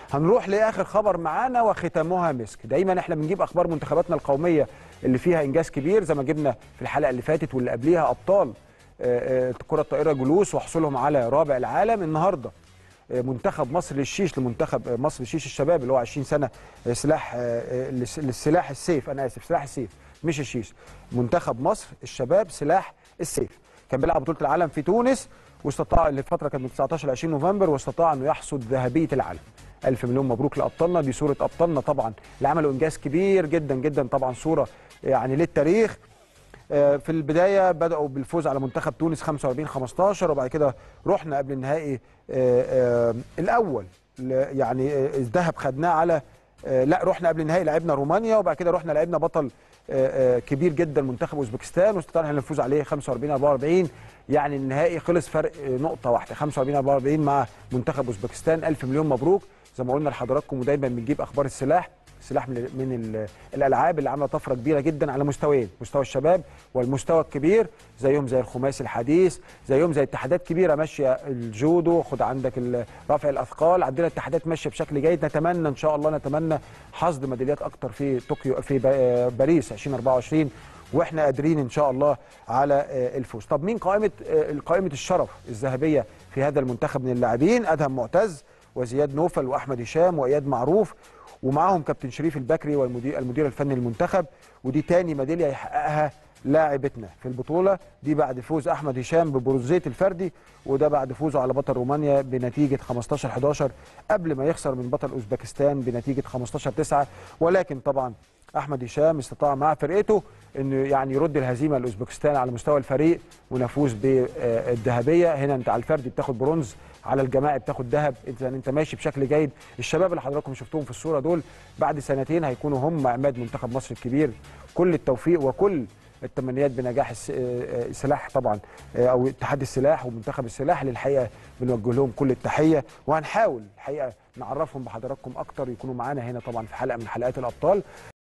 هنروح لاخر خبر معانا وختامها مسك دايما احنا بنجيب اخبار منتخباتنا القوميه اللي فيها انجاز كبير زي ما جبنا في الحلقه اللي فاتت واللي قبليها ابطال آه، آه، كره الطائره جلوس وحصولهم على رابع العالم النهارده آه، منتخب مصر للشيش لمنتخب آه، مصر للشيش الشباب اللي هو 20 سنه آه، سلاح آه، آه، للس- للسلاح السيف انا اسف سلاح السيف مش الشيش منتخب مصر الشباب سلاح السيف كان بيلعب بطوله العالم في تونس واستطاع الفتره كانت من 19 ل 20 نوفمبر واستطاع انه يحصد ذهبيه العالم ألف مليون مبروك لأبطالنا دي صورة أبطالنا طبعا اللي عملوا إنجاز كبير جدا جدا طبعا صورة يعني للتاريخ آه، في البداية بدأوا بالفوز على منتخب تونس 45 15 وبعد كده رحنا قبل النهائي آه، آه، الأول ل- يعني آه، الذهب خدناه على آه، لا رحنا قبل النهائي لعبنا رومانيا وبعد كده رحنا لعبنا بطل آه، آه، كبير جدا منتخب اوزبكستان واستطعنا إحنا نفوز عليه 45 44 يعني النهائي خلص فرق آه، نقطة واحدة 45 44 مع منتخب اوزبكستان ألف مليون مبروك زي ما قلنا لحضراتكم ودايما بنجيب أخبار السلاح سلاح من من ال- الالعاب اللي عامله طفره كبيره جدا على مستويين مستوى الشباب والمستوى الكبير زيهم زي الخماسي الحديث زيهم زي اتحادات كبيره ماشيه الجودو خد عندك ال- رفع الاثقال عندنا اتحادات ماشيه بشكل جيد نتمنى ان شاء الله نتمنى حصد ميداليات اكتر في طوكيو في با- باريس 2024 واحنا قادرين ان شاء الله على آه، الفوز طب مين قائمه آه، قائمه الشرف الذهبيه في هذا المنتخب من اللاعبين ادهم معتز وزياد نوفل واحمد هشام واياد معروف ومعاهم كابتن شريف البكري والمدير المدير الفني للمنتخب ودي تاني ميداليه يحققها لاعبتنا في البطوله دي بعد فوز احمد هشام ببرونزيه الفردي وده بعد فوزه على بطل رومانيا بنتيجه 15 11 قبل ما يخسر من بطل اوزبكستان بنتيجه 15 9 ولكن طبعا احمد هشام استطاع مع فرقته انه يعني يرد الهزيمه لاوزبكستان على مستوى الفريق ونفوز بالذهبيه هنا انت على الفردي بتاخد برونز على الجماعي بتاخد ذهب انت انت ماشي بشكل جيد الشباب اللي حضراتكم شفتوهم في الصوره دول بعد سنتين هيكونوا هم عماد منتخب مصر الكبير كل التوفيق وكل التمنيات بنجاح الس- آه، آه، السلاح طبعا آه، او اتحاد السلاح ومنتخب السلاح اللي الحقيقه بنوجه لهم كل التحيه وهنحاول الحقيقه نعرفهم بحضراتكم اكتر يكونوا معانا هنا طبعا في حلقه من حلقات الابطال